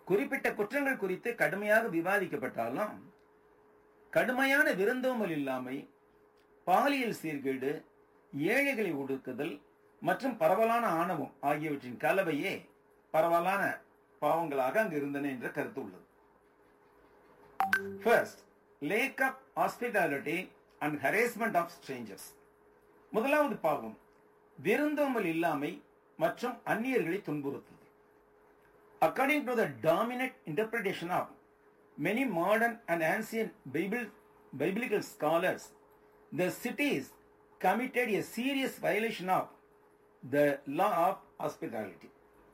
குறிப்பிட்ட குற்றங்கள் குறித்து கடுமையாக விவாதிக்கப்பட்டாலும் கடுமையான விருந்தோமல் இல்லாமை பாலியல் சீர்கேடு ஏழைகளை ஒடுக்குதல் மற்றும் பரவலான ஆணவம் ஆகியவற்றின் கலவையே பரவலான பாவங்களாக அங்கு இருந்தன என்ற கருத்து உள்ளது first lack of hospitality and harassment of strangers முதலாவது பாவம் விருந்தோம்பல் இல்லாமை மற்றும் அந்நியர்களை துன்புறுத்துவது according to the dominant interpretation of many modern and ancient Bible biblical scholars, the cities committed a serious violation of the law of hospitality.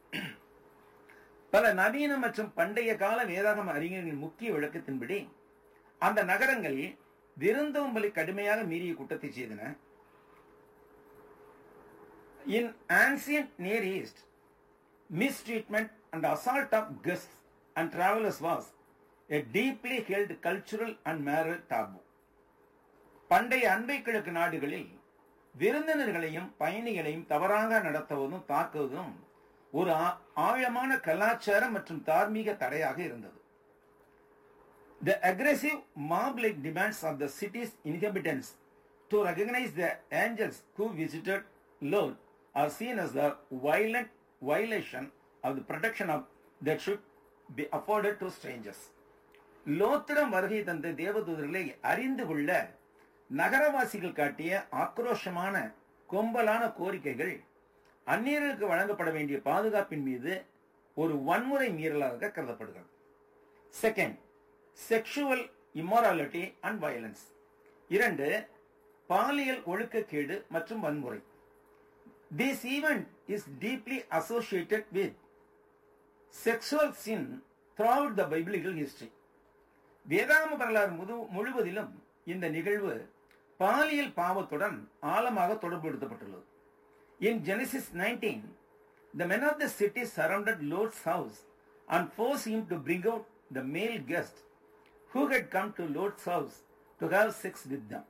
பல நவீன மற்றும் பண்டைய கால வேதாகம அறிஞர்களின் முக்கிய விளக்கத்தின்படி அந்த நகரங்கள் விருந்தோம்பலை கடுமையாக மீறிய குற்றத்தை செய்தன in ancient near east mistreatment and assault of guests and travelers was a deeply held cultural and moral taboo. பண்டைய அன்பை கிழக்கு நாடுகளில் விருந்தினர்களையும் பயணிகளையும் தவறாக நடத்துவதும் தாக்குவதும் ஒரு ஆழமான கலாச்சார மற்றும் தார்மீக தடையாக இருந்தது The aggressive mob-like demands of the city's inhabitants to recognize the angels who visited Lord are seen as the violent violation of the protection of that should be afforded to strangers. லோத்திரம் வருகை தந்த தேவதூதர்களை அறிந்து கொள்ள நகரவாசிகள் காட்டிய ஆக்ரோஷமான கொம்பலான கோரிக்கைகள் அந்நியர்களுக்கு வழங்கப்பட வேண்டிய பாதுகாப்பின் மீது ஒரு வன்முறை மீறலாக கருதப்படுகிறது second sexual immorality and violence இரண்டு பாலியல் ஒழுக்கக்கேடு மற்றும் வன்முறை This event is deeply associated with sexual sin throughout the biblical history. வேதாம வரலாறு முது முழுவதிலும் இந்த நிகழ்வு பாலியல் பாவத்துடன் ஆழமாக தொடர்புபடுத்தப்பட்டுள்ளது in Genesis nineteen the men of the city surrounded Lot's house and forced him to bring out the male guests who had come to Lot's house to have sex with them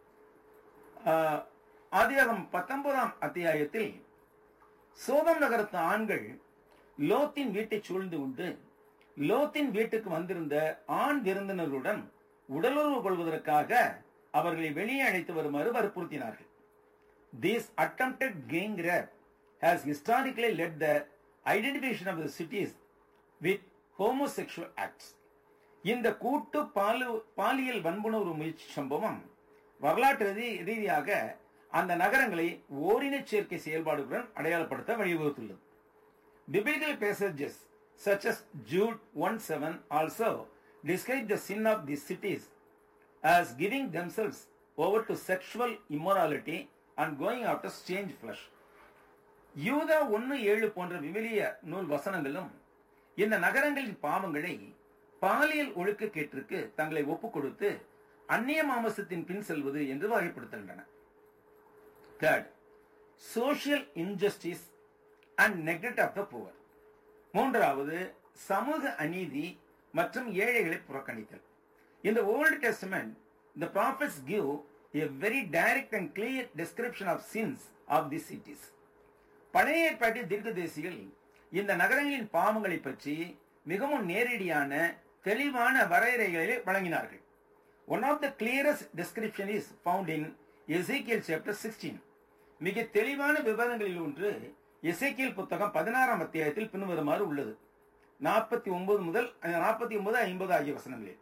ஆதியாகம் பத்தொன்பதாம் அத்தியாயத்தில் சோதம் நகரத்து ஆண்கள் லோத்தின் வீட்டை சூழ்ந்து கொண்டு லோத்தின் வீட்டுக்கு வந்திருந்த ஆண் விருந்தினருடன் உடலுறவு கொள்வதற்காக அவர்களை வெளியே அழைத்து வருமாறு வற்புறுத்தினார்கள் this attempted gang rape has historically led the identification of the cities with homosexual acts இந்த கூட்டு பாலு பாலியல் வன்புணர்வு முயற்சி சம்பவம் வரலாற்று ரீதியாக அந்த நகரங்களை ஓரின சேர்க்கை செயல்பாடுகளுடன் அடையாளப்படுத்த வழிவகுத்துள்ளது biblical passages such as Jude 1:7 also describe the sin of these cities as giving themselves over to sexual immorality and going after strange flesh. யூதா ஒன்னு ஏழு போன்ற விவிலிய நூல் வசனங்களும் இந்த நகரங்களின் பாவங்களை பாலியல் ஒழுக்க கேட்டிற்கு தங்களை ஒப்புக் கொடுத்து அந்நிய மாமசத்தின் பின் செல்வது என்று வகைப்படுத்துகின்றன third social injustice and neglect of the poor மூன்றாவது சமூக அநீதி மற்றும் ஏழைகளை புறக்கணித்தல் இந்த old testament the prophets give a very direct and clear description of sins of the cities பழைய ஏற்பாட்டில் தீர்க்கதேசிகள் இந்த நகரங்களின் பாவங்களை பற்றி மிகவும் நேரடியான தெளிவான வரையறைகளை வழங்கினார்கள் one of the clearest description is found in Ezekiel chapter sixteen மிக தெளிவான விவரங்களில் ஒன்று எசைக்கியல் புத்தகம் பதினாறாம் அத்தியாயத்தில் பின்வருமாறு உள்ளது நாற்பத்தி ஒன்பது முதல் நாற்பத்தி ஒன்பது ஐம்பது ஆகிய வசனங்களில்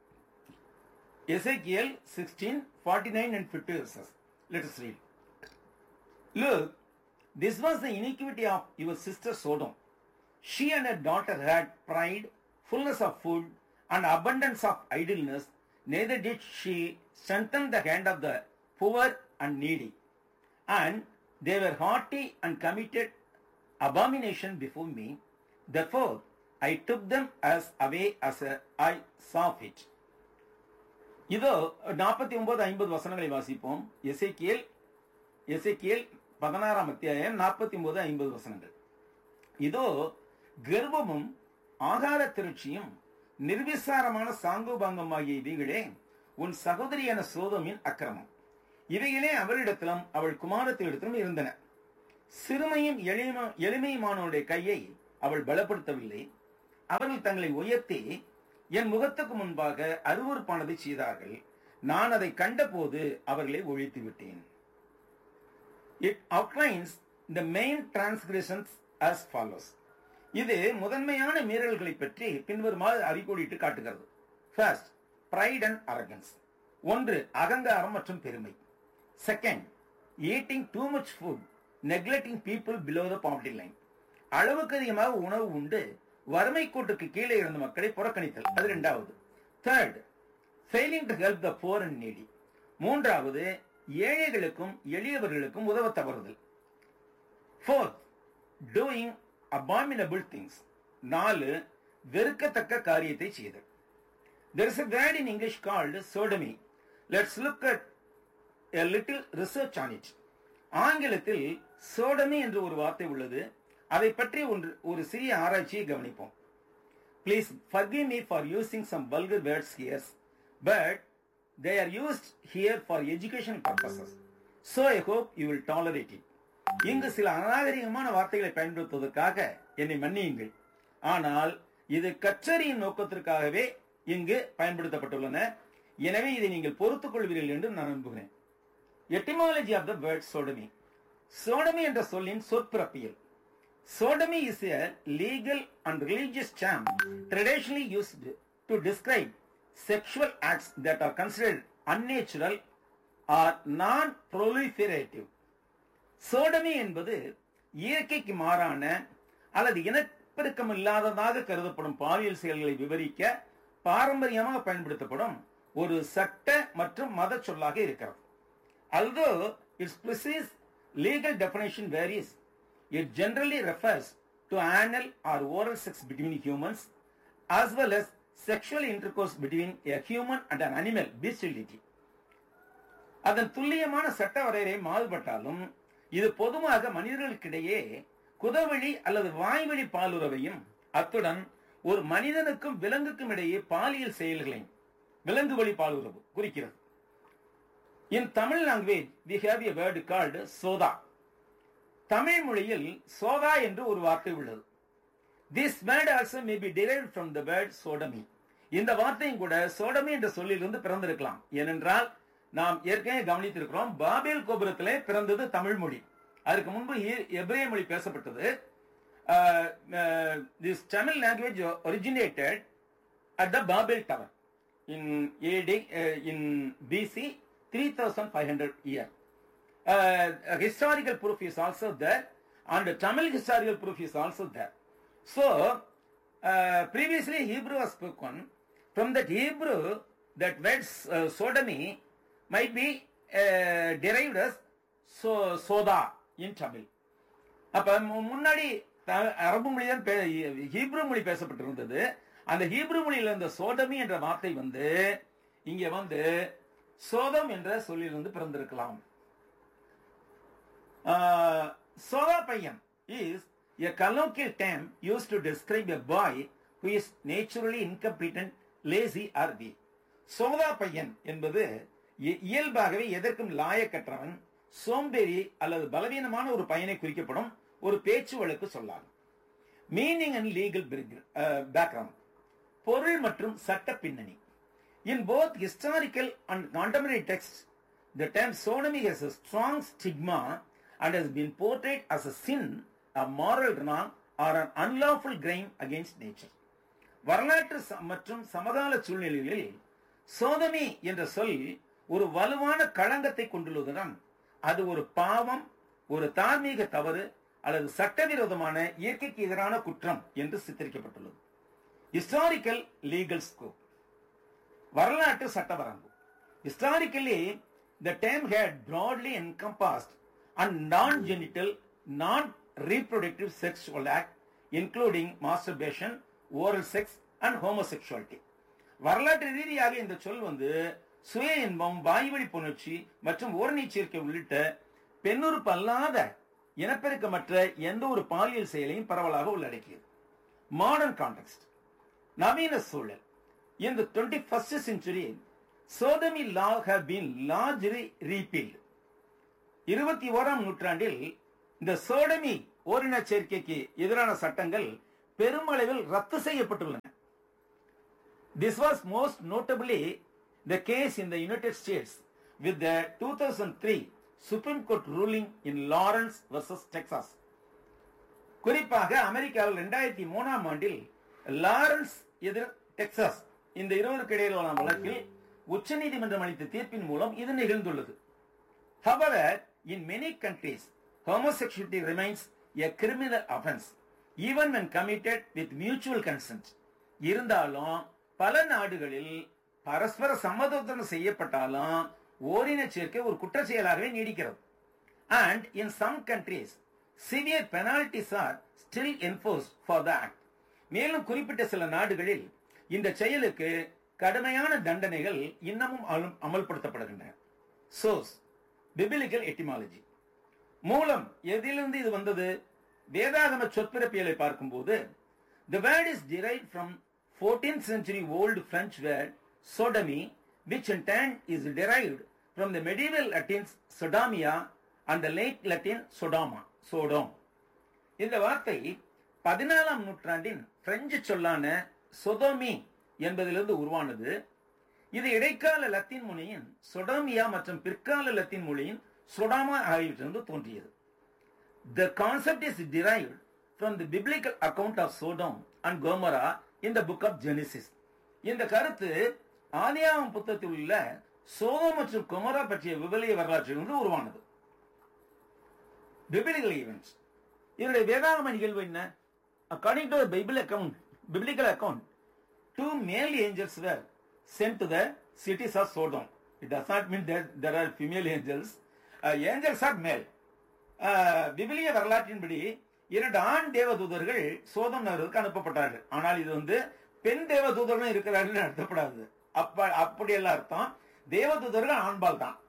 Ezekiel sixteen forty nine and fifty verses let us read Look, this was the iniquity of your sister Sodom. She and her daughter had pride, fullness of food, and abundance of idleness. Neither did she strengthen the hand of the poor and needy. And they were haughty and committed abomination before me. Therefore, I took them as away as a, I saw fit. இதோ நாற்பத்தி ஒன்பது ஐம்பது வசனங்களை வாசிப்போம் எசைக்கியல் எசைக்கியல் பதினாறாம் அத்தியாயம் நாற்பத்தி ஒன்பது ஐம்பது வசனங்கள் இதோ கர்வமும் ஆகார திருச்சியும் நிர்விசாரமான சாங்கோபாங்கம் ஆகிய இவைகளே உன் சகோதரியான சோதமின் அக்கிரமம் இவைகளே அவளிடத்திலும் அவள் குமாரத்திலிடத்திலும் இருந்தன சிறுமையும் எளிம எளிமையுமானவருடைய கையை அவள் பலப்படுத்தவில்லை அவர்கள் தங்களை உயர்த்தி என் முகத்துக்கு முன்பாக அருவறுப்பானதை செய்தார்கள் நான் அதை கண்டபோது அவர்களை ஒழித்து விட்டேன் it outlines the main transgressions as follows இது முதன்மையான மீறல்களை பற்றி பின்வருமாறு அறிக்கோடிட்டு காட்டுகிறது ஃபர்ஸ்ட் pride அண்ட் அரகன்ஸ் ஒன்று அகங்காரம் மற்றும் பெருமை second eating too much food neglecting people below the poverty line அளவுக்கு அதிகமாக உணவு உண்டு வறுமை கோட்டுக்கு கீழே இருந்த மக்களை புறக்கணித்தல் அது இரண்டாவது third failing to help the poor and needy மூன்றாவது ஏழைகளுக்கும் எளியவர்களுக்கும் உதவ தவறுதல் ஃபோர்த் டூயிங் அபாமினபிள் திங்ஸ் நாலு வெறுக்கத்தக்க காரியத்தை செய்தல் there is a word in English called sodomy. Let's look at a little research on it. ஆங்கிலத்தில் சோடமி என்று ஒரு வார்த்தை உள்ளது அதை பற்றி ஒன்று ஒரு சிறிய ஆராய்ச்சியை கவனிப்போம் please forgive me for using some vulgar words here but they are used here for education purposes so i hope you will tolerate it இங்கு சில அநாகரிகமான வார்த்தைகளை பயன்படுத்துவதற்காக என்னை மன்னியுங்கள் ஆனால் இது கச்சேரியின் நோக்கத்திற்காகவே இங்கு பயன்படுத்தப்பட்டுள்ளன எனவே இதை நீங்கள் பொறுத்துக் கொள்வீர்கள் என்று நான் நம்புகிறேன் etymology of the word sodomy sodomy என்ற சொல்லின் சொற்பிறப்பியல் sodomy is a legal and religious term traditionally used to describe sexual acts that are considered unnatural or non-proliferative. Sodomy என்பது இயற்கைக்கு மாறான அல்லது இனப்பெருக்கம் இல்லாததாக கருதப்படும் பாலியல் செயல்களை விவரிக்க பாரம்பரியமாக பயன்படுத்தப்படும் ஒரு சட்ட மற்றும் மத சொல்லாக இருக்கிறது although its precise legal definition varies it generally refers to anal or oral sex between humans as well as sexual intercourse between a human and an animal bestiality அதன் துல்லியமான சட்ட வரையறை மாறுபட்டாலும் இது பொதுவாக மனிதர்களுக்கிடையே குதவழி அல்லது வாய்வழி பாலுறவையும் அத்துடன் ஒரு மனிதனுக்கும் விலங்குக்கும் இடையே பாலியல் செயல்களையும் விலங்கு வழி பாலுறவு குறிக்கிறது in Tamil language we have a word called sodha Tamil மொழியில் சோதா என்று ஒரு வார்த்தை உள்ளது this word also may be derive from the word sodomy இந்த வார்த்தையும் கூட சோடமி என்ற சொல்லிலிருந்து பிறந்திருக்கலாம் ஏனென்றால் நாம் ஏற்கனவே கவனித்திருக்கிறோம் பாபேல் கோபுரத்திலே பிறந்தது தமிழ் மொழி அதுக்கு முன்பு எபிரேய மொழி பேசப்பட்டது this Tamil language originated at the Babel tower in AD in BC three thousand five hundred year historical proof is also there and Tamil historical proof is also there. So, uh, previously Hebrew was spoken. From that Hebrew, that word uh, sodomy might be uh, derived as so, soda in Tamil. அப்ப முன்னாடி அரபு மொழி தான் Hebrew மொழி பேசப்பட்டிருந்தது அந்த Hebrew மொழியில இருந்த சோடமி என்ற வார்த்தை வந்து இங்க வந்து சோதம் என்ற சொல்லிலிருந்து பிறந்திருக்கலாம் Uh, soda payam is a colloquial term used to describe a boy who is naturally incompetent, lazy or weak. சோதா பையன் என்பது இயல்பாகவே எதற்கும் லாயக்கற்றவன் சோம்பேறி அல்லது பலவீனமான ஒரு பையனை குறிக்கப்படும் ஒரு பேச்சு வழக்கு சொல்லாகும் மீனிங் அண்ட் லீகல் பேக்ரவுண்ட் பொருள் மற்றும் சட்ட பின்னணி in both historical and contemporary text the term sodomy has a strong stigma and has been portrayed as a sin, a moral wrong, or an unlawful crime against nature. வரலாற்று மற்றும் சமகால சூழ்நிலைகளில் சோதமி என்ற சொல் ஒரு வலுவான களங்கத்தை கொண்டுள்ளதுடன் அது ஒரு பாவம் ஒரு தார்மீக தவறு அல்லது சட்டவிரோதமான இயற்கைக்கு எதிரான குற்றம் என்று சித்தரிக்கப்பட்டுள்ளது ஹிஸ்டாரிக்கல் லீகல் ஸ்கோப் வரலாற்று சட்ட வரம்பு historically the term had broadly encompassed and non-genital, non-reproductive sexual act, including masturbation, oral sex and homosexuality. வரலாற்று ரீதியாக இந்த சொல் வந்து சுய இன்பம் வாய்வழி புணர்ச்சி மற்றும் ஓரணி சேர்க்கை உள்ளிட்ட பெண்ணுறுப்பு அல்லாத இனப்பெருக்கமற்ற எந்த ஒரு பாலியல் செயலையும் பரவலாக உள்ளடக்கியது மாடர்ன் கான்டெக்ட் நவீன சூழல் in the 21st century sodomy law have been largely repealed இருபத்தி ஓராம் நூற்றாண்டில் இந்த சோடமி ஓரின சேர்க்கைக்கு எதிரான சட்டங்கள் பெருமளவில் ரத்து செய்யப்பட்டுள்ளன this was most notably the case in the United States with the two thousand three Supreme Court ruling in Lawrence versus Texas குறிப்பாக அமெரிக்காவில் இரண்டாயிரத்தி மூணாம் ஆண்டில் லாரன்ஸ் எதிர் டெக்சாஸ் இந்த இருவருக்கு இடையிலான வழக்கில் உச்சநீதிமன்றம் அளித்த தீர்ப்பின் மூலம் இது நிகழ்ந்துள்ளது However, in many countries, homosexuality remains a criminal offense, even when committed with mutual consent. இருந்தாலும் பல நாடுகளில் பரஸ்பர சம்மதத்துடன் செய்யப்பட்டாலும் ஓரின சேர்க்கை ஒரு குற்ற செயலாகவே நீடிக்கிறது and in some countries severe penalties are still enforce for the act மேலும் குறிப்பிட்ட சில நாடுகளில் இந்த செயலுக்கு கடுமையான தண்டனைகள் இன்னமும் அமல்- அமல்படுத்தப்படுகின்றன சோர்ஸ் பிபிலிக்கல் எட்டிமாலஜி மூலம் எதிலிருந்து இது வந்தது வேதாகம சொற்பிறப்பியலை பார்க்கும்போது the word is derived from 14th century old French word sodomy which in turn is derived from the medieval Latin sodomia and the late Latin sodoma sodom இந்த வார்த்தை பதினாலாம் நூற்றாண்டின் பிரெஞ்சு சொல்லான சொதோமி என்பதிலிருந்து உருவானது இது இடைக்கால லத்தீன் மொழியின் சொடாமியா மற்றும் பிற்கால லத்தீன் மொழியின் சொடாமா ஆகியவற்றிலிருந்து தோன்றியது The concept is derived from the biblical account of Sodom and Gomorrah in the book of Genesis. இந்த கருத்து ஆதியாகம புத்தகத்தில் உள்ள சோதம் மற்றும் கொமரா பற்றிய விபலிய வரலாற்றிலிருந்து உருவானது biblical events இதனுடைய வேதாகம நிகழ்வு என்ன according to the bible account biblical account two male angels were sent to the cities of Sodom it does not mean that there are female angels uh, angels are male uh, விவிலிய வரலாற்றின்படி இரண்டு ஆண் தேவதூதர்கள் சோதம் நகருக்கு அனுப்பப்பட்டார்கள் ஆனால் இது வந்து பெண் தேவதூதர்களும் இருக்கிறார்கள் அர்த்தப்படாது அப்ப அப்படி எல்லாம் அர்த்தம் தேவதூதர்கள் ஆண்பால் தான்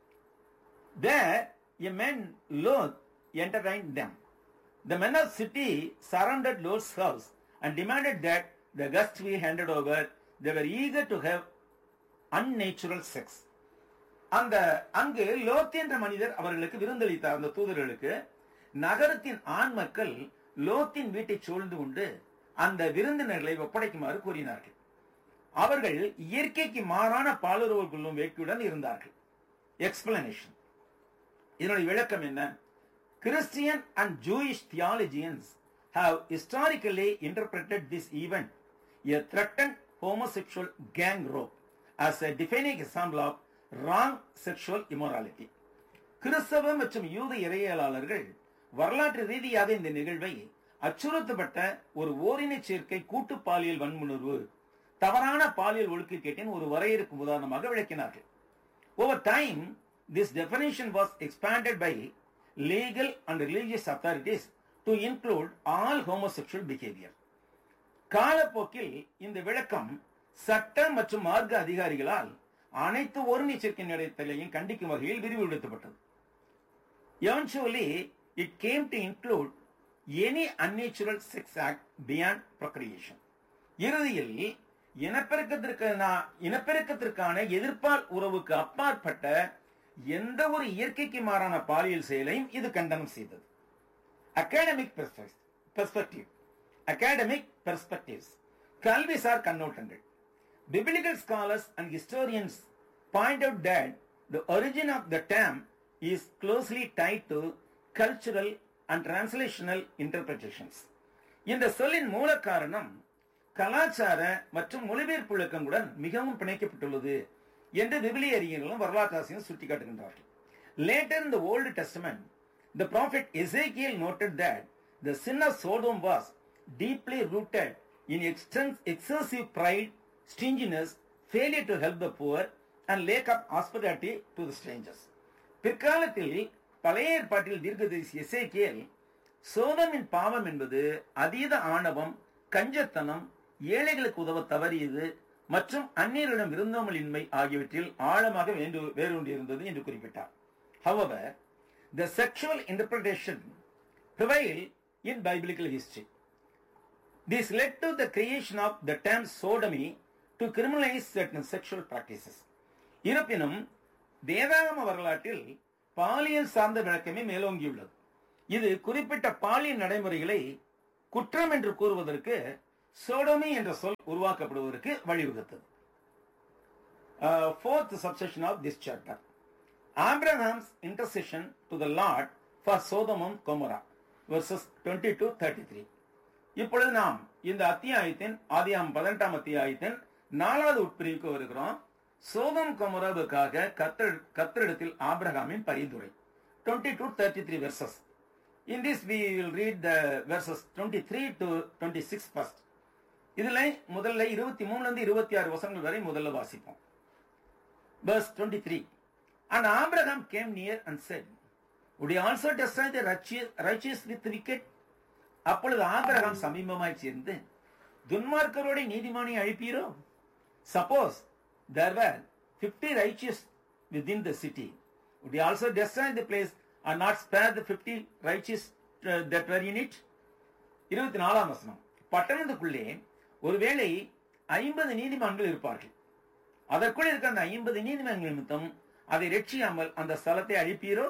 There, a man Lot entertained them. The men of city surrounded Lot's house and demanded that the guests be handed over. They were eager to have unnatural sex. அந்த அங்கு லோத் என்ற மனிதர் அவர்களுக்கு விருந்தளித்தார் அந்த தூதர்களுக்கு நகரத்தின் ஆண் மக்கள் லோத்தின் வீட்டை சூழ்ந்து கொண்டு அந்த விருந்தினர்களை ஒப்படைக்குமாறு கூறினார்கள் அவர்கள் இயற்கைக்கு மாறான பாலுறவு கொள்ளும் வேட்கையுடன் இருந்தார்கள் எக்ஸ்பிளனேஷன் இதனுடைய விளக்கம் என்ன Christian and Jewish theologians have historically interpreted this event a threatened homosexual gang rape as a defining example of wrong sexual immorality கிறிஸ்தவ மற்றும் யூத இறையியலாளர்கள் வரலாற்று ரீதியாக இந்த நிகழ்வை அச்சுறுத்தப்பட்ட ஒரு ஓரின சேர்க்கை கூட்டு பாலியல் வன்முணர்வு தவறான பாலியல் ஒழுக்கக்கேட்டின் ஒரு வரையறுக்கும் உதாரணமாக விளக்கினார்கள் Over time, this definition was expanded by legal and religious authorities to include all homosexual behavior. காலப்போக்கில் இந்த விளக்கம் சட்ட மற்றும் மார்க்க அதிகாரிகளால் அனைத்து ஒருங்கிச்சேர்க்கை நடத்தலையும் கண்டிக்கும் வகையில் விரிவுபடுத்தப்பட்டது Eventually, it came to include any unnatural sex act beyond procreation. இறுதியில் இனப்பெருக்கத்திற்கான இனப்பெருக்கத்திற்கான எதிர்ப்பால் உறவுக்கு அப்பாற்பட்ட எந்த ஒரு இயற்கைக்கு மாறான பாலியல் செயலையும் இது கண்டனம் செய்தது அகாடமிக் பெர்ஸ்பெக்டிவ் அகாடமிக் பெர்ஸ்பெக்டிவ்ஸ் கல்விசார் கண்ணோட்டங்கள் biblical scholars and historians point out that the origin of the term is closely tied to cultural and translational interpretations. இந்த சொல்லின் மூல காரணம் கலாச்சார மற்றும் மொழிபெயர்ப்பு விளக்கங்களுடன் மிகவும் பிணைக்கப்பட்டுள்ளது என்று விபிலிய அறிஞர்களும் வரலாற்றாசிரியரும் சுட்டிக்காட்டுகின்றார்கள் Later in the Old Testament, the prophet Ezekiel noted that the sin of Sodom was deeply rooted in extens- excessive pride, stinginess, failure to help the poor, and lack of hospitality to the strangers. பிற்காலத்தில் பழைய ஏற்பாட்டில் தீர்க்கதரிசி எசேக்கியேல் சோதமின் பாவம் என்பது அதீத ஆணவம் கஞ்சத்தனம் ஏழைகளுக்கு உதவ தவறியது மற்றும் அந்நியரிடம் விருந்தோமலின்மை ஆகியவற்றில் ஆழமாக வேண்டு வேரூன்றியிருந்தது என்று குறிப்பிட்டார் However, the sexual interpretation prevailed in biblical history. This led to the creation of the term sodomy to criminalize certain sexual practices. இருப்பினும் வேதாகம வரலாற்றில் பாலியல் சார்ந்த விளக்கமே மேலோங்கியுள்ளது இது குறிப்பிட்ட பாலியல் நடைமுறைகளை குற்றம் என்று கூறுவதற்கு சோடோமி என்ற சொல் உருவாக்கப்படுவதற்கு வழிவகுத்தது fourth subsection of this chapter. Abraham's intercession to the Lord for Sodom and Gomorrah, verses 20 to 33. இப்பொழுது நாம் இந்த அத்தியாயத்தின் ஆதியாம் பதினெட்டாம் அத்தியாயத்தின் நாலாவது உட்பிரிவுக்கு வருகிறோம் சோதம் கொமராவுக்காக கத்தர் கத்தரிடத்தில் ஆபிரகாமின் பரிந்துரை 20 to 33 verses. In this we will read the verses 23 to 26 first. இதுல முதல்ல இருபத்தி மூணுல இருந்து இருபத்தி ஆறு வசனங்கள் வரை முதல்ல வாசிப்போம் verse 23 and abraham came near and said would you also destroy the righteous, righteous with the wicked அப்பொழுது ஆபிரகாம் சமீபமாய் சேர்ந்து துன்மார்க்கரோட நீதிமானை அழிப்பீரோ suppose there were 50 righteous within the city would you also destroy the place and not spare the 50 righteous uh, that were in it இருபத்தி நாலாம் வசனம் பட்டணத்துக்குள்ளே ஒருவேளை ஐம்பது நீதிமான்கள் இருப்பார்கள் அதற்குள் இருக்க அந்த ஐம்பது நீதிமன்றங்கள் நிமித்தம் அதை ரட்சியாமல் அந்த ஸ்தலத்தை அழிப்பீரோ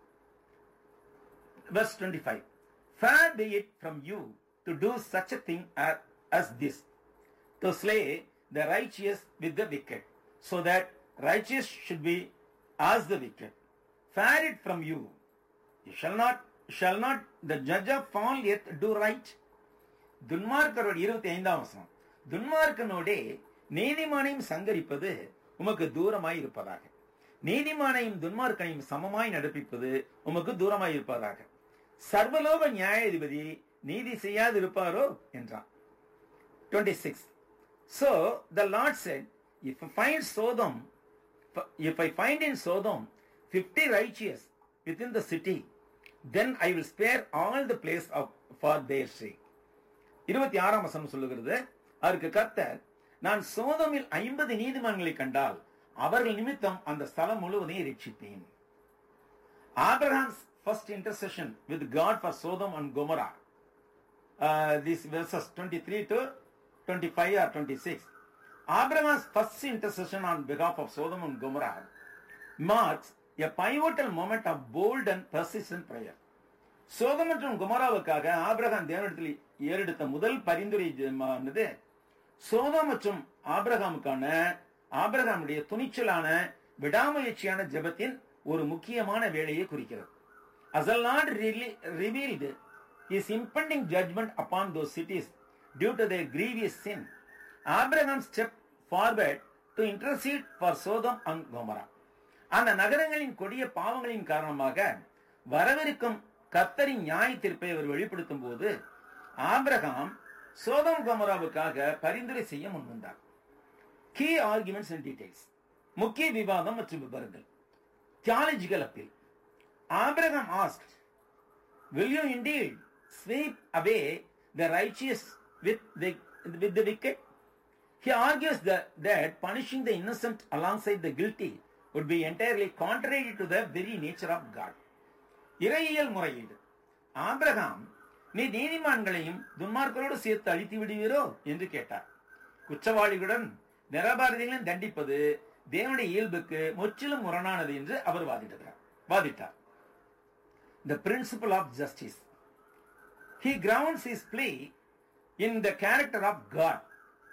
verse 25 far be it from you to do such a thing as, as this to slay the righteous with the wicked so that righteous should be as the wicked far it from you you shall not shall not the judge of all yet do right துன்மார்க்கரோட இருபத்தி ஐந்தாம் வசனம் துன்மார்க்கனோடே நீதிமானையும் சங்கரிப்பது உமக்கு தூரமாய் இருப்பதாக நீதிமானையும் துன்மார்க்கனையும் சமமாய் நடப்பிப்பது உமக்கு தூரமாய் இருப்பதாக சர்வலோக நியாயாதிபதி நீதி செய்யாது இருப்பாரோ என்றான் 26 so the lord said if i find sodom if i find in sodom 50 righteous within the city then i will spare all the place of for their sake இருபத்தி ஆறாம் வசனம் சொல்லுகிறது அதற்கு கர்த்தர் நான் சோதமில் ஐம்பது நீதிமன்றங்களை கண்டால் அவர்கள் நிமித்தம் அந்த ஸ்தலம் முழுவதையும் ரட்சிப்பேன் Abraham's first intercession with God for Sodom and Gomorrah this verses twenty three to twenty five or twenty six Abraham's first intercession on பிகாஃப் of Sodom and Gomorrah marks a pivotal moment of bold and persistent prayer Sodom மற்றும் குமராவுக்காக Abraham தேவனிடத்தில் ஏறெடுத்த முதல் பரிந்துரை ஆனது சோதம் மற்றும் ஆபிரகாமுக்கான ஆபிரகாமுடைய துணிச்சலான விடாமுயற்சியான ஜெபத்தின் ஒரு முக்கியமான வேலையை குறிக்கிறது அசல் not revealed is impending judgment upon those cities due to their grievous sin Abraham step forward to intercede for Sodom and Gomorrah அந்த நகரங்களின் கொடிய பாவங்களின் காரணமாக வரவிருக்கும் கத்தரின் நியாய தீர்ப்பை அவர் வெளிப்படுத்தும் போது ஆபிரகாம் சோதம் கோமராவுக்காக பரிந்துரை செய்ய முன்வந்தார் கீ ஆர்குமெண்ட்ஸ் அண்ட் டீடைல்ஸ் முக்கிய விவாதம் மற்றும் விவரங்கள் theological appeal Abraham ask will you indeed sweep away the righteous with the with the wicked he argues that, that punishing the innocent alongside the guilty would be entirely contrary to the very nature of god இறையியல் முறையீடு Abraham நீ நீதிமான்களையும் துன்மார்க்கரோடு சேர்த்து அழித்து விடுவீரோ என்று கேட்டார் குற்றவாளிகளுடன் நிரபாரதிகளையும் தண்டிப்பது தேவனுடைய இயல்புக்கு முற்றிலும் முரணானது என்று அவர் வாதிடுகிறார் வாதிட்டார் the principle of justice he grounds is play in the character of God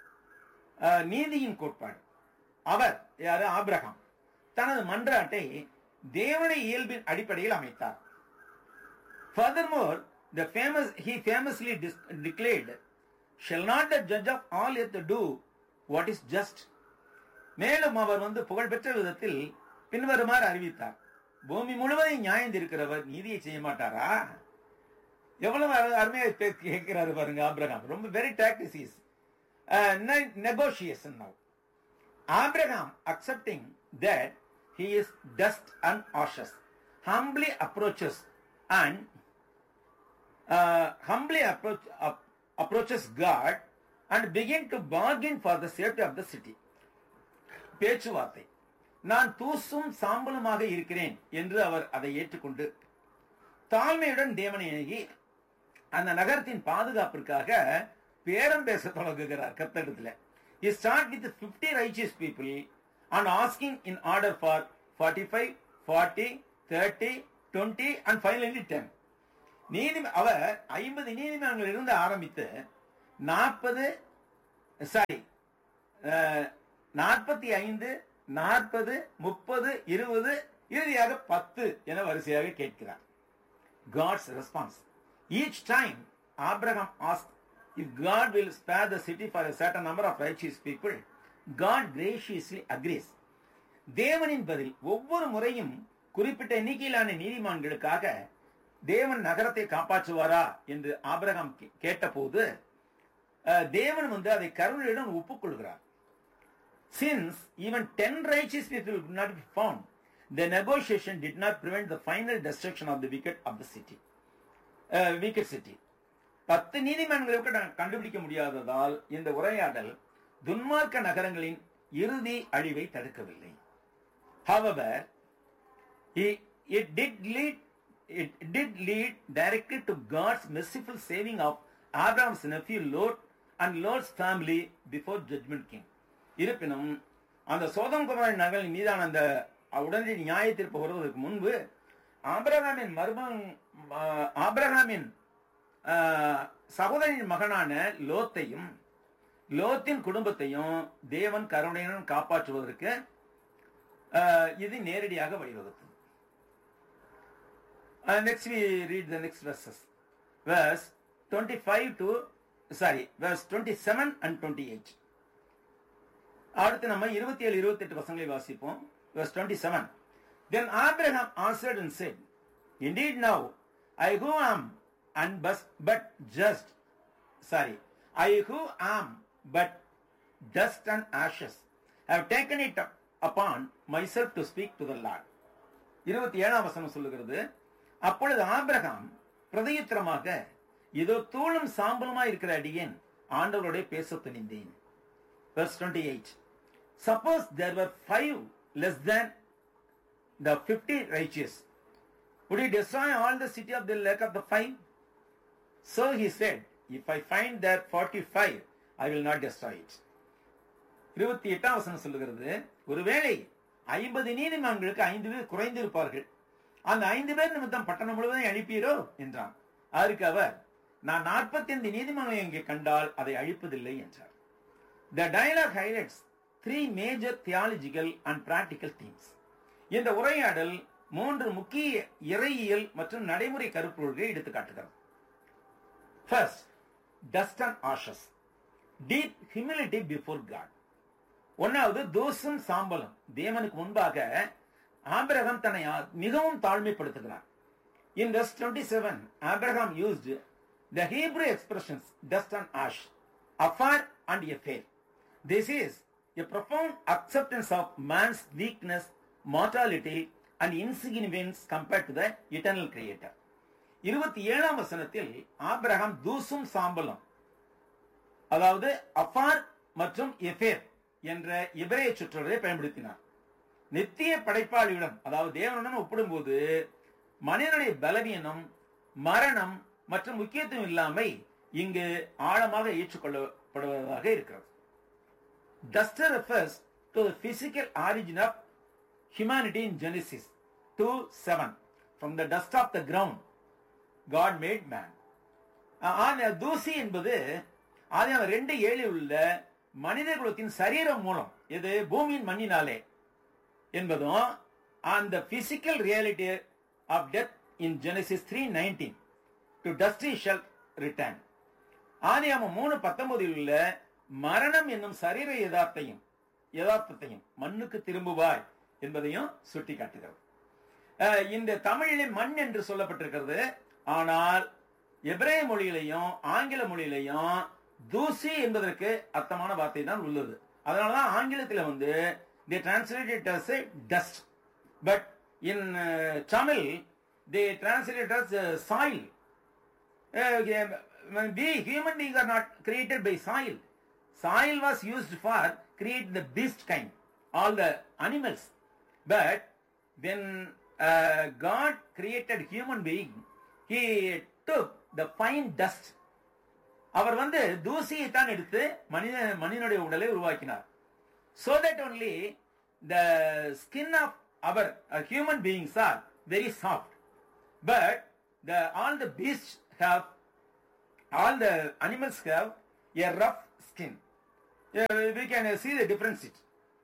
நீதியின் கோட்பாடு அவர் யாரு ஆபிரகாம் தனது மன்றாட்டை தேவனுடைய இயல்பின் அடிப்படையில் அமைத்தார் Furthermore, the famous he famously dis- declared, "Shall not the judge of all yet do what is just?" மேலும் அவர் வந்து புகழ்பெற்ற விதத்தில் பின்வருமாறு அறிவித்தார் பூமி முழுவதையும் நியாயம் இருக்கிறவர் நீதியை செய்ய மாட்டாரா எவ்வளவு அரு- அருமையா பே- கேட்கிறாரு பாருங்க ஆபிரகாம் ரொம்ப very tactics is negotiation now Abraham accepting that he is dust and ashes, humbly approaches and uh, humbly approach, ap- approaches God and begin to bargain for the safety of the city. பேச்சுவார்த்தை நான் தூசும் சாம்பலுமாக இருக்கிறேன் என்று அவர் அதை ஏற்றுக்கொண்டு தாழ்மையுடன் தேவனை அணுகி அந்த நகரத்தின் பாதுகாப்பிற்காக பேரம் பேச தொடங்குகிறார் கத்தடத்துல he start with 50 righteous people and asking in order for 45 40 30 20 and finally 10 நீதி அவர் ஐம்பது நீதிமன்றங்கள் இருந்து ஆரம்பித்து நாற்பது சாரி நாற்பத்தி ஐந்து நாற்பது முப்பது இருபது இறுதியாக பத்து என வரிசையாக கேட்கிறார் God's response each time Abraham ask if God will spare the city for certain number of righteous people God graciously agrees தேவனின் பதில் ஒவ்வொரு முறையும் குறிப்பிட்ட எண்ணிக்கையிலான நீதிமான்களுக்காக தேவன் நகரத்தை காப்பாற்றுவாரா என்று ஆபிரகாம் கே- கேட்டபோது அஹ், தேவன் வந்து அதை கருணையுடன் ஒப்புக்கொள்கிறார் Since even ten righteous people could not be found, the negotiation did not prevent the final destruction of the wicked of the city. Uh, wicked city. பத்து நீதிமன்றங்களை கூட கண்டுபிடிக்க முடியாததால் இந்த உரையாடல் துன்மார்க்க நகரங்களின் இறுதி அழிவை தடுக்கவில்லை However, it, it did lead it did lead directly to God's merciful saving of Abraham's nephew Lot and Lot's family before judgment came. இருப்பினும் அந்த சோதம் குமாரின் நகரின் மீதான அந்த உடனடி நியாய தீர்ப்பு வருவதற்கு முன்பு ஆபிரகாமின் மருமகன் ஆஹ், ஆபிரகாமின் ஆஹ், சகோதரின் மகனான லோத்தையும் லோத்தின் குடும்பத்தையும் தேவன் கருணையுடன் காப்பாற்றுவதற்கு ஆஹ், இது நேரடியாக வழிவகுத்தது Uh, next we read the next verses. Verse 25 to, sorry, verse 27 and 28. அடுத்து நம்ம இருபத்தி ஏழு இருபத்தி எட்டு வசங்களை வாசிப்போம் verse 27 then abraham answered and said indeed now i who am and but, but just sorry i who am but dust and ashes have taken it up upon myself to speak to the lord இருபத்தி ஏழாம் வசனம் சொல்லுகிறது அப்பொழுது Abraham பிரதியுத்தரமாக இதோ தூளும் சாம்பலுமா இருக்கிற அடியேன் ஆண்டவரோட பேச துணிந்தேன் verse 28 suppose there were five less than the 50 righteous would he destroy all the city of the lack of the five so he said if i find there 45 i will not destroy it இருபத்தி எட்டாம் வசனம் சொல்லுகிறது ஒருவேளை ஐம்பது நீதிமான்களுக்கு ஐந்து பேர் குறைந்திருப்பார்கள் அந்த ஐந்து பேர் நிமித்தம் பட்டணம் முழுவதும் அழிப்பீரோ என்றான் அதற்கு அவர் நான் நாற்பத்தி ஐந்து நீதிமன்றம் இங்கே கண்டால் அதை அழிப்பதில்லை என்றார் The dialogue highlights three major theological and practical themes. இந்த உரையாடல் மூன்று முக்கிய இறையியல் மற்றும் நடைமுறை கருப்பொருள்களை எடுத்து காட்டுகிறது First, dust and ashes. Deep humility before God. ஒன்னாவது தோசும் சாம்பலும் தேவனுக்கு முன்பாக ஆபிரகாம் தன்னை ஆ- மிகவும் தாழ்மைப்படுத்துகிறார் In verse 27, Abraham used the Hebrew expressions dust and ash, afar and affair. This is a profound acceptance of man's weakness, mortality, and insignificance compared to the eternal creator. இருபத்தி ஏழாம் வசனத்தில் Abraham தூசும் சாம்பலும் அதாவது அஃபார் மற்றும் affair என்ற இபிரேய சொற்றொடரை பயன்படுத்தினார் நித்திய படைப்பாளியுடன் அதாவது தேவனுடன் ஒப்பிடும்போது மனிதனுடைய பலவீனம் மரணம் மற்றும் முக்கியத்துவம் இல்லாமை இங்கு ஆழமாக ஏற்றுக்கொள்ளப்படுவதாக இருக்கிறது Duster refers to the physical origin of humanity in Genesis 2 7. From the dust of the ground, God made man. ஆனா தூசி என்பது ஆதியாகமம் ரெண்டு ஏழில் உள்ள மனித குலத்தின் சரீரம் மூலம் இது பூமியின் மண்ணினாலே என்பதும் அந்த physical reality of death in Genesis three nineteen to dusty shall return ஆதியாமம் மூணு பத்தொன்பதில் உள்ள மரணம் என்னும் சரீர யதார்த்தையும் யதார்த்தத்தையும் மண்ணுக்கு திரும்புவாய் என்பதையும் சுட்டி காட்டுகிறது அஹ், இந்த தமிழிலே மண் என்று சொல்லப்பட்டிருக்கிறது ஆனால் எபிரேய மொழியிலையும் ஆங்கில மொழியிலையும் தூசி என்பதற்கு அர்த்தமான வார்த்தை தான் உள்ளது அதனாலதான் ஆங்கிலத்துல வந்து they translate it as a dust but in uh, tamil they translate it as uh, soil Uh, we human beings are not created by soil. Soil was used for create the beast kind, all the animals. But when uh, God created human being, He took the fine dust. அவர் வந்து தூசியை தான் எடுத்து மனித மனிதனுடைய உடலை உருவாக்கினார் so that only the skin of our uh, human beings are very soft but the all the beasts have all the animals have a rough skin. Uh, we can uh, see the difference. It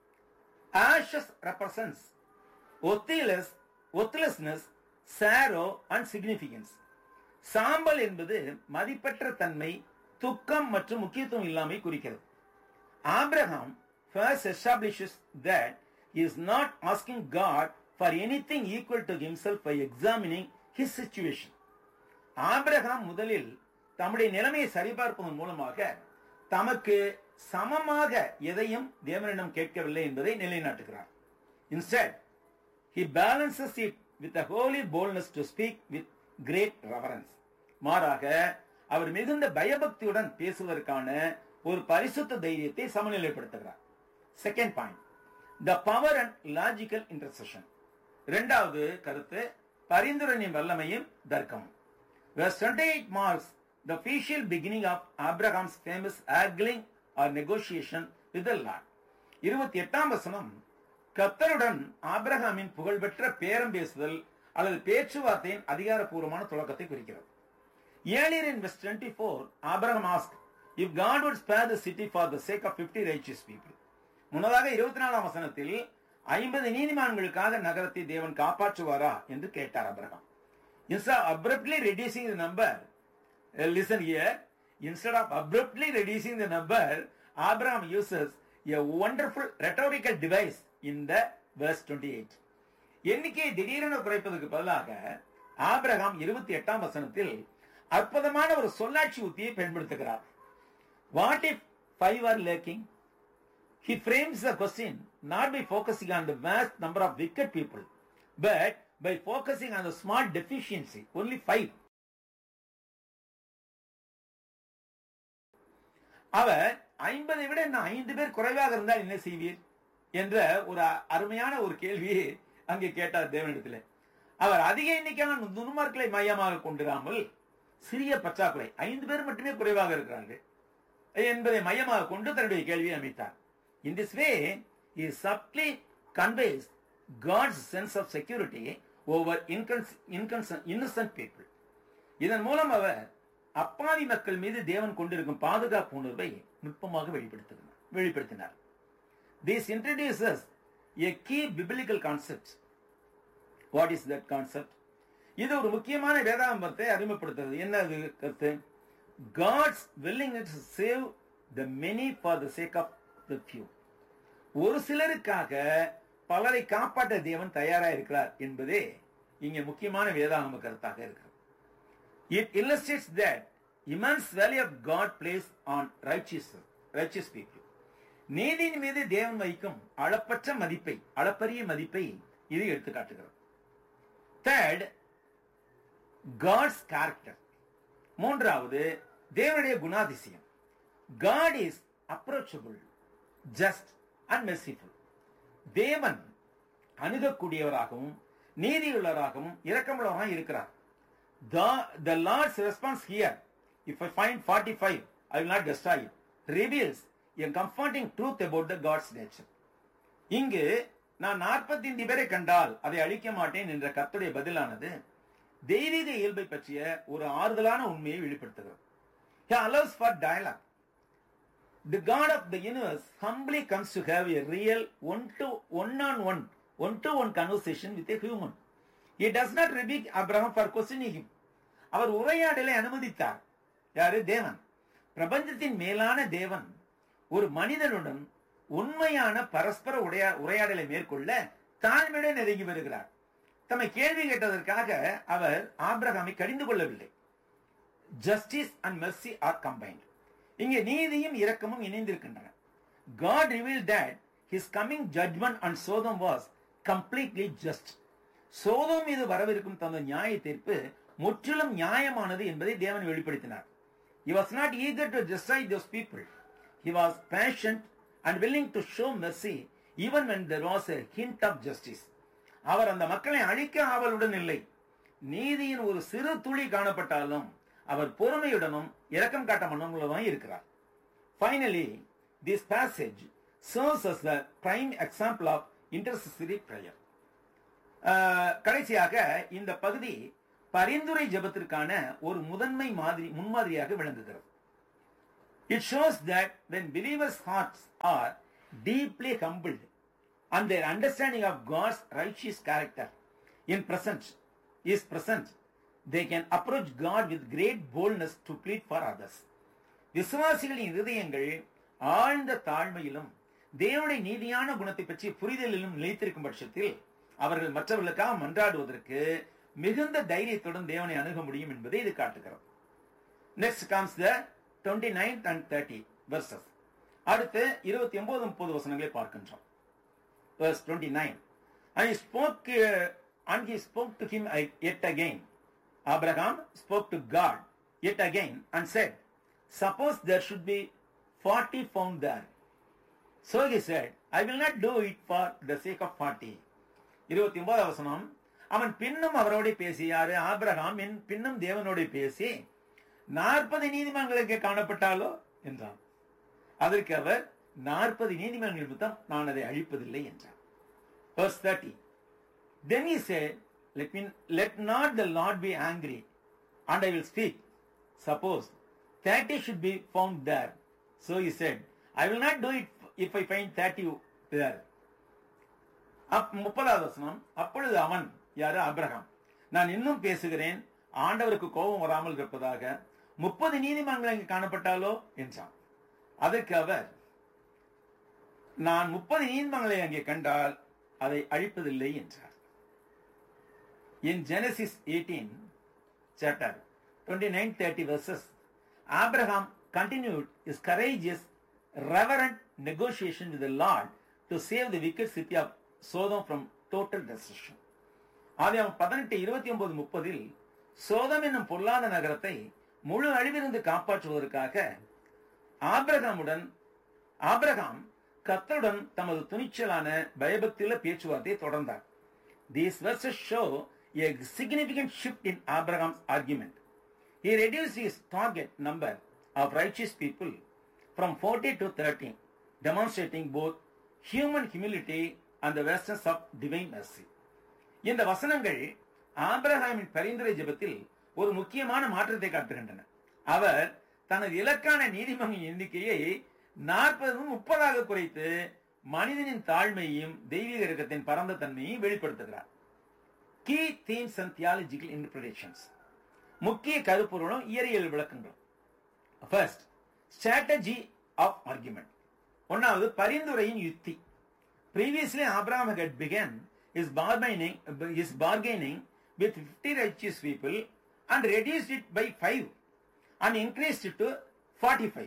ashes represents worthless, worthlessness, sorrow, and significance. சாம்பல் என்பது மதிப்பற்ற தன்மை துக்கம் மற்றும் முக்கியத்துவம் இல்லாமை குறிக்கிறது Abraham first establishes that he is not asking God for anything equal to himself by examining his situation. Abraham முதலில் தம்முடைய நிலைமையை சரிபார்ப்பதன் மூலமாக தமக்கு சமமாக எதையும் தேவனிடம் கேட்கவில்லை என்பதை நிலைநாட்டுகிறார் instead he balances it with a holy boldness to speak with great reverence மாறாக அவர் மிகுந்த பயபக்தியுடன் பேசுவதற்கான ஒரு பரிசுத்த தைரியத்தை சமநிலைப்படுத்துகிறார் second point the power and logical intercession இரண்டாவது கருத்து பரிந்துரையின் வல்லமையும் தர்க்கமும் Verse 28 marks the official beginning of Abraham's famous haggling or negotiation with the Lord. இருபத்தி எட்டாம் வசனம் கத்தருடன் ஆபிரகாமின் புகழ்பெற்ற பேரம் பேசுதல் அல்லது பேச்சுவார்த்தையின் அதிகாரப்பூர்வமான தொடக்கத்தை குறிக்கிறது Earlier in verse 24, Abraham asked if God would spare the city for the sake of 50 righteous people. முன்னதாக இருபத்தி நாலாம் வசனத்தில் ஐம்பது நீதிமான்களுக்காக நகரத்தை தேவன் காப்பாற்றுவாரா என்று கேட்டார் Abraham Instead of abruptly reducing the number, uh, listen here, instead of abruptly reducing the number, Abraham uses a wonderful rhetorical device in the verse 28. எண்ணிக்கையை திடீரென குறைப்பதற்கு பதிலாக ஆபிரகாம் இருபத்தி எட்டாம் வசனத்தில் அற்புதமான ஒரு சொல்லாட்சி உத்தியை பயன்படுத்துகிறார் what if five are lacking He frames the question not by focusing on the vast number of wicked people, but by focusing on the small deficiency, only five. அவர் ஐம்பதை விட இன்னும் ஐந்து பேர் குறைவாக இருந்தால் என்ன செய்வீர் என்ற ஒரு அருமையான ஒரு கேள்வியை அங்கே கேட்டார் தேவனிடத்தில் அவர் அதிக எண்ணிக்கையான துன்மார்க்களை மையமாக கொண்டிராமல் சிறிய பற்றாக்குறை ஐந்து பேர் மட்டுமே குறைவாக இருக்கிறார்கள் என்பதை மையமாக கொண்டு தன்னுடைய கேள்வியை அமைத்தார் In this way, he subtly conveys God's sense of security over incons- incons- innocent people. இதன் மூலம் அவர் அப்பாவி மக்கள் மீது தேவன் கொண்டிருக்கும் பாதுகாப்பு உணர்வை நுட்பமாக வெளிப்படுத்தினார் வெளிப்படுத்தினார் This introduces a key biblical concept. What is that concept? இது ஒரு முக்கியமான வேதாந்தத்தை அறிமுகப்படுத்துறது என்ன அது கருத்து God's willingness to save the many for the sake of the few. ஒரு சிலருக்காக பலரை காப்பாற்ற தேவன் தயாரா இருக்கிறார் என்பதே இங்க முக்கியமான வேதாகம கருத்தாக இருக்கிறது it illustrates that immense value of God placed on righteous righteous people. நீதியின் மீது தேவன் வைக்கும் அளப்பற்ற மதிப்பை அளப்பரிய மதிப்பை இது எடுத்து காட்டுகிறது தேர்ட் காட்ஸ் கேரக்டர் மூன்றாவது தேவனுடைய குணாதிசயம் God is approachable just and merciful தேவன் அணுகக்கூடியவராகவும் நீதியுள்ளவராகவும் இரக்கமுள்ளவராக இருக்கிறார் the Lord's response here, if I find 45, I will not destroy it, reveals a comforting truth about the God's nature. இங்கு நான் நாற்பத்தி பேரை கண்டால் அதை அழிக்க மாட்டேன் என்ற கர்த்தருடைய பதிலானது தெய்வீக இயல்பை பற்றிய ஒரு ஆறுதலான உண்மையை வெளிப்படுத்துகிறது He allows for dialogue. The God of the universe humbly comes to have a real one to one on one, one to one conversation with a human. He does not rebuke Abraham for questioning him. அவர் உரையாடலை அனுமதித்தார் யாரு தேவன் பிரபஞ்சத்தின் மேலான தேவன் ஒரு மனிதனுடன் உண்மையான பரஸ்பர உடைய உரையாடலை மேற்கொள்ள தாழ்மையுடன் நெருங்கி வருகிறார் தம்மை கேள்வி கேட்டதற்காக அவர் ஆபிரகாமை கடிந்து கொள்ளவில்லை justice and mercy are combined இங்கே நீதியும் இரக்கமும் இணைந்திருக்கின்றன God revealed that his coming judgment on Sodom was completely just. Sodom மீது வரவிருக்கும் தந்த நியாய தீர்ப்பு முற்றிலும் நியாயமானது என்பதை தேவன் வெளிப்படுத்தினார் He was not eager to destroy those people. He was patient and willing to show mercy even when there was a hint of justice. அவர் அந்த மக்களை அழிக்க ஆவலுடன் இல்லை நீதியின் ஒரு சிறு துளி காணப்பட்டாலும் அவர் பொறுமையுடனும் இரக்கம் காட்ட மனமுள்ளதாக இருக்கிறார் finally this passage serves as the prime example of intercessory prayer கடைசியாக இந்த பகுதி பரிந்துரை ஜெபத்திற்கான ஒரு முதன்மை மாதிரி முன்மாதிரியாக விளங்குகிறது it shows that when believers hearts are deeply humbled and their understanding of God's righteous character in present is present, they can approach God with great boldness to plead for others. விசுவாசிகளின் இருதயங்கள் ஆழ்ந்த தாழ்மையிலும் தேவனுடைய நீதியான குணத்தை பற்றி புரிதலிலும் நிலைத்திருக்கும் பட்சத்தில் அவர்கள் மற்றவர்களுக்காக மன்றாடுவதற்கு மிகுந்த தைரியத்துடன் தேவனை அணுக முடியும் என்பதை இது காட்டுகிறது next comes the twenty nine and thirty verses அடுத்து இருபத்தி ஒன்பது முப்பது வசனங்களை பார்க்கின்றோம் verse 29. And he spoke, uh, and he spoke to him uh, yet again. Abraham spoke to God yet again and said, Suppose there should be 40 found there. So he said, I will not do it for the sake of 40. இருபத்தி ஒன்பது வசனம் அவன் பின்னும் அவரோட பேசி யாரு Abraham என் பின்னும் தேவனோட பேசி நாற்பது நீதிமன்றங்களுக்கு காணப்பட்டாலோ என்றான் அதற்கு அவர் நாற்பது நீதிமன்ற நிமித்தம் நான் அதை அழிப்பதில்லை என்றார் Verse 30. Then he said, let, me, let not the Lord be angry, and I will speak. Suppose 30 should be found there. So he said, I will not do it if I find 30 there. அப் முப்பதாவது வசனம் அப்பொழுது அவன் யாரு Abraham நான் இன்னும் பேசுகிறேன் ஆண்டவருக்கு கோபம் வராமல் இருப்பதாக முப்பது நீதிமன்றங்கள் இங்கு காணப்பட்டாலோ என்றான் அதற்கு அவர் நான் முப்பது நீதிமன்றங்களை அங்கே கண்டால் அதை அழிப்பதில்லை என்றார் In Genesis 18, chapter 29 30 verses, Abraham continued his courageous, reverent negotiation with the Lord to save the wicked city of Sodom from total destruction. ஆதியாகமம் பதினெட்டு இருபத்தி ஒன்பது முப்பதில் சோதம் என்னும் பொல்லாத நகரத்தை முழு அழிவிலிருந்து காப்பாற்றுவதற்காக ஆபிரகாமுடன் ஆபிரகாம் கத்தருடன் தமது துணிச்சலான பயபக்தியுள்ள பேச்சுவார்த்தையை தொடர்ந்தார் These verses show a significant shift in Abraham's argument. He reduced his target number of righteous people from 40 to 13, demonstrating both human humility and the vastness of divine mercy. இந்த வசனங்கள் ஆபிரகாமின் பரிந்துரை ஜெபத்தில் ஒரு முக்கியமான மாற்றத்தை காட்டுகின்றன அவர் தனது இலக்கான நீதிமன்ற எண்ணிக்கையை நாற்பது முப்பதாக குறைத்து மனிதனின் தாழ்மையையும் தெய்வீக இறக்கத்தின் பரந்த தன்மையையும் வெளிப்படுத்துகிறார் key themes and theological interpretations முக்கிய கருப்பொருளும் இயறியல் விளக்கங்களும் ஃபர்ஸ்ட் ஸ்ட்ராட்டஜி ஆஃப் ஆர்குமெண்ட் ஒன்னாவது பரிந்துரையின் யுக்தி previously abraham had begun his bargaining his bargaining with 50 righteous people and reduced it by 5 and increased it to 45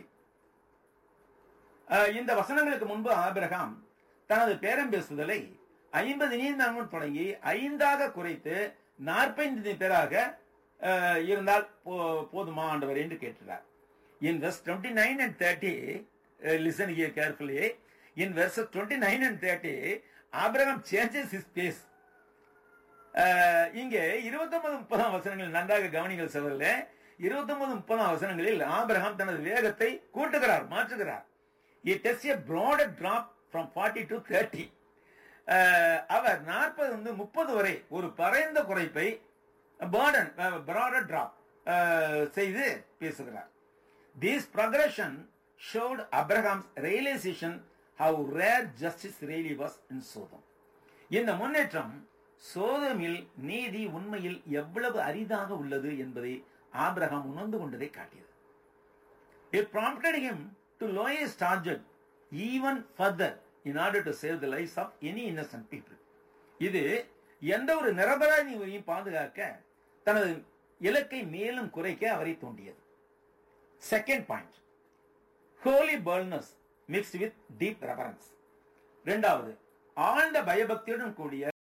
அஹ், இந்த வசனங்களுக்கு முன்பு ஆபிரகாம் தனது பேரம் பேசுதலை ஐம்பது நீதிமன்றங்கள் தொடங்கி ஐந்தாக குறைத்து நாற்பத்தைந்து பேராக அஹ், இருந்தால் போ- போதுமா ஆண்டவர் என்று கேட்டுறார் in verse twenty nine and thirty listen here carefully in verse twenty nine and thirty Abraham changes his pace இங்கே இருபத்தொன்பது முப்பதாம் வசனங்கள் நன்றாக கவனிங்கள் சகோதரர்களே இருபத்தொன்பது முப்பதாம் வசனங்களில் ஆபிரகாம் தனது வேகத்தை கூட்டுகிறார் மாற்றுகிறார் it does a broader drop from 40 to 30 uh, அவர் நாற்பது வந்து முப்பது வரை ஒரு பரந்த குறைப்பை பேர்டன் broader drop அஹ், செய்து பேசுகிறார் This progression showed Abraham's realization how rare justice really was in Sodom. இந்த முன்னேற்றம் சோதமில் நீதி உண்மையில் எவ்வளவு அரிதாக உள்ளது என்பதை ஆபிரகாம் உணர்ந்து கொண்டதை காட்டியது It prompted him to lower his target even further in order to save the lives of any innocent people. இது எந்த ஒரு நிரபராதியையும் பாதுகாக்க தனது இலக்கை மேலும் குறைக்க அவரை தூண்டியது second point holiness mixed with deep reverence இரண்டாவது ஆழ்ந்த பயபக்தியுடன் கூடிய